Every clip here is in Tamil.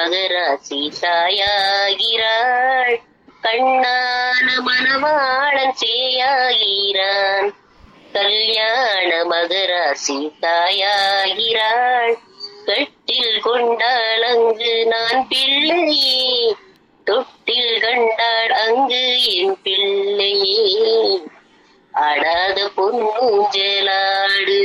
மகராசி தாயாகிறாள் கண்ணான மணவாளன் சேயாகிறான் கல்யாண மகராசி தாயாகிறாள் கட்டில் கொண்டாள் அங்கு நான் பிள்ளையே தொட்டில் கண்டாள் அங்கு என் பிள்ளையே ஆடாத பொன்னூஞ்சலாடு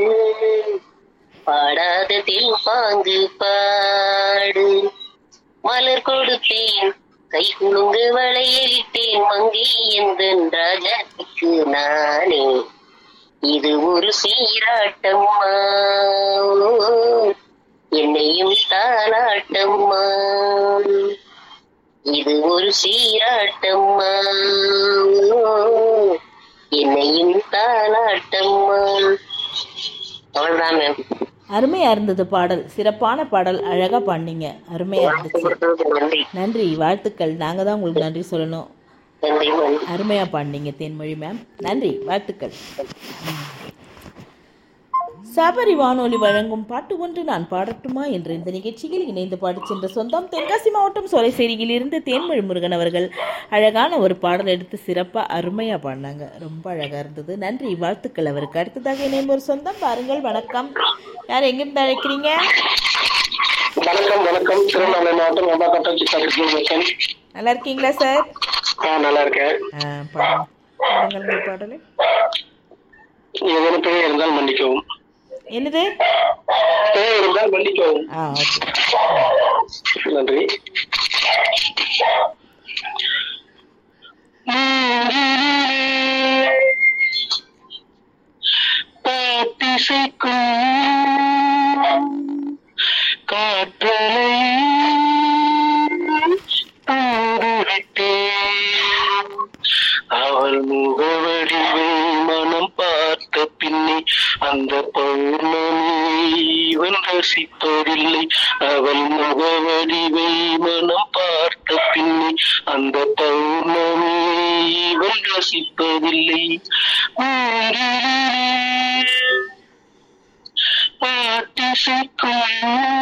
பாடாத பாங்கு பாடு மலர் கொடுத்தேன் கை குலுங்கு வளையலிட்டேன் மங்கை எந்தன் ராஜாக்கு நானே இது ஒரு சீராட்டம்மா என்னையும் தாலாட்டம்மா இது ஒரு சீராட்டம்மா என்னையும் தாலாட்டம்மா அவ்வளவுதான் மேம் அருமையா இருந்தது பாடல் சிறப்பான பாடல் அழகா பாடினீங்க அருமையா இருந்துச்சு கொடுத்ததுக்கு நன்றி நன்றி வாழ்த்துக்கள் நாங்க தான் உங்களுக்கு நன்றி சொல்லணும் நன்றி நன்றி அருமையா பாடினீங்க தேன்மொழி மேம் நன்றி வாழ்த்துக்கள் சபரி வானொலி வழங்கும் பாட்டு ஒன்று நான் பாடட்டுமா என்ற இந்த நிகழ்ச்சியில் இணைந்து பாடிச் சென்ற சொந்தம் தென்காசி மாவட்டம் சோலைசேரியில் இருந்து தேன்மொழி முருகன் அவர்கள் அழகான ஒரு பாடல் எடுத்து சிறப்பாக அருமையாக பாடினாங்க ரொம்ப அழகாக இருந்தது நன்றி வாழ்த்துக்கள் அவருக்கு அடுத்ததாக இணையும் ஒரு சொந்தம் பாருங்கள் வணக்கம் யார் எங்கிருந்து அழைக்கிறீங்க வணக்கம் வணக்கம் திருவண்ணாமலை மாவட்டம் அம்பாக்கட்டம் சித்தாபுரம் நல்லா இருக்கீங்களா சார் ஆ நல்லா இருக்கேன் ஆ பாடுங்க பாடுங்கள் உங்கள் பாடலை ஏதேனும் பிழை இருந்தால் மன்னிக்கவும் என்னது பிழை இருந்தால் மன்னிக்கவும் ஆ ஓகே நன்றி பாட்டிசைக்கும் காற்றலை தூங்கிவிட்டேன் அவள் முகவடிவை மனம் பார்த்த பின்னே அந்த பௌர்ணமி இவன் ரசிப்பதில்லை அவள் முகவடிவை மனம் பார்த்த பின்னே அந்த பௌர்ணமி இவன் ரசிப்பதில்லை மூங்கிலே பாட்டிசைக்கும்